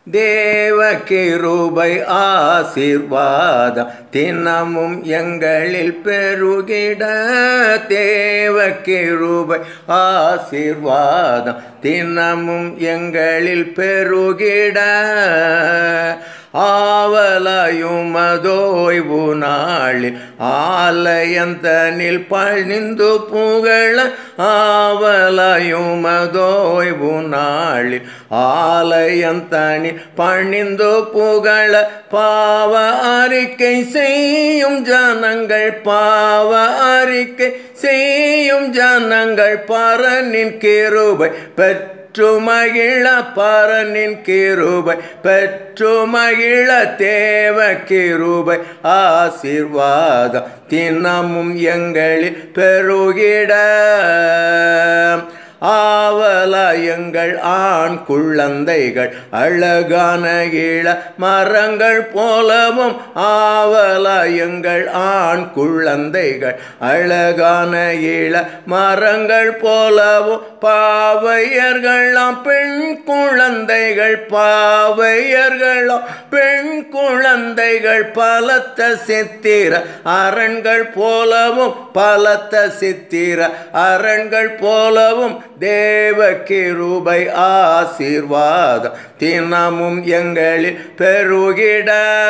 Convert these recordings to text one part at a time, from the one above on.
தேவ கிருபை ஆசீர்வாதம் தினமும் எங்களில் பெருகிட தேவ கிருபை ஆசீர்வாதம் தினமும் எங்களில் பெருகிட ஆவலாயுமதோய்வு நாளில் ஆலயந்தனில் பணிந்து புகழ ஆவலாயுமதோய்வு நாளில் ஆலயந்தனில் பணிந்து புகழ பாவ அறிக்கை செய்யும் ஜனங்கள் பாவ அறிக்கை செய்யும் ஜனங்கள் பரனின் கிருபை பெற்று பெற்று மகிழ பரனின் கிருபை பெற்று மகிழ தேவ கிருபை ஆசீர்வாதம் தினமும் எங்களில் பெருகிட ஆவலா எங்கள் ஆண் குழந்தைகள் அழகான இள மரங்கள் போலவும் ஆவலா எங்கள் ஆண் குழந்தைகள் அழகான இள மரங்கள் போலவும் பாவையர்களாம் பெண் குழந்தைகள் பாவையர்களாம் பெண் குழந்தைகள் பலத்த சித்திர அரண்கள் போலவும் பலத்த சித்திர அரண்கள் போலவும் தேவ கிருபை ஆசீர்வாதம் தினமும் எங்களில் பெருகிட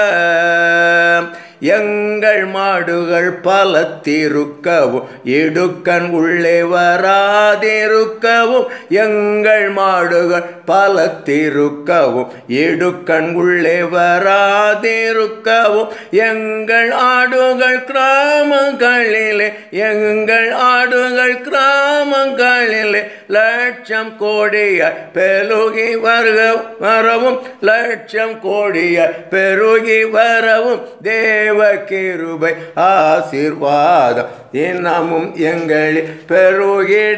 எங்கள் மாடுகள் பலத்திருக்கவும் இடுக்கண் உள்ளே வராதிருக்கவும் எங்கள் மாடுகள் பலத்திருக்கவும் இடுக்கண் உள்ளே வராதிருக்கவும் எங்கள் ஆடுகள் கிராமங்களிலே எங்கள் ஆடுகள் கிராமங்களிலே லட்சம் கோடியாய் பெருகி வருக வரவும் லட்சம் கோடியாய் பெருகி வரவும் தேவ கிருபை ஆசீர்வாதம் தினமும் எங்களில் பெருகிட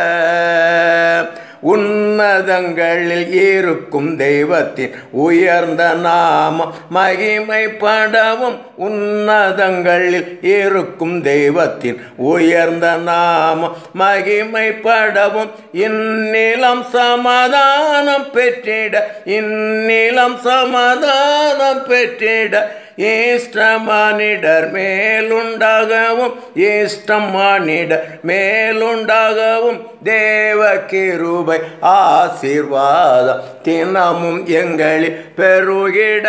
உன்னதங்களில் இருக்கும் தெய்வத்தின் உயர்ந்த நாமம் மகிமைப்படவும் உன்னதங்களில் இருக்கும் தெய்வத்தின் உயர்ந்த நாமம் மகிமைப்படவும் இந்நிலம் சமாதானம் பெற்றிட இந்நிலம் சமாதானம் பெற்றிட இஷ்டமானிடர் மேலுண்டாகவும் இஷ்டமானிடர் மேலுண்டாகவும் தேவ கிருபை ஆசீர்வாதம் தினமும் எங்களில் பெருகிட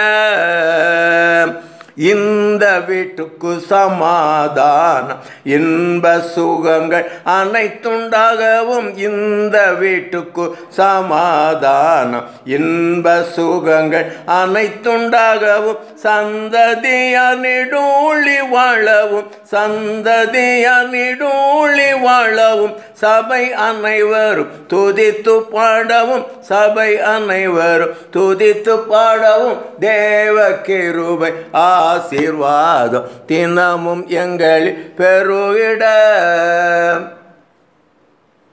இந்த வீட்டுக்கு சமாதானம் இன்ப சுகங்கள் அனைத்துண்டாகவும் இந்த வீட்டுக்கு சமாதானம் இன்ப சுகங்கள் அனைத்துண்டாகவும் சந்ததியா நெடூழி வாழவும் சந்ததியா நெடூழி வாழவும் சபை அனைவரும் துதித்து பாடவும் சபை அனைவரும் துதித்து பாடவும் தேவ கிருபை ஆசீர்வாதம் தினமும் எங்களில் பெருகிட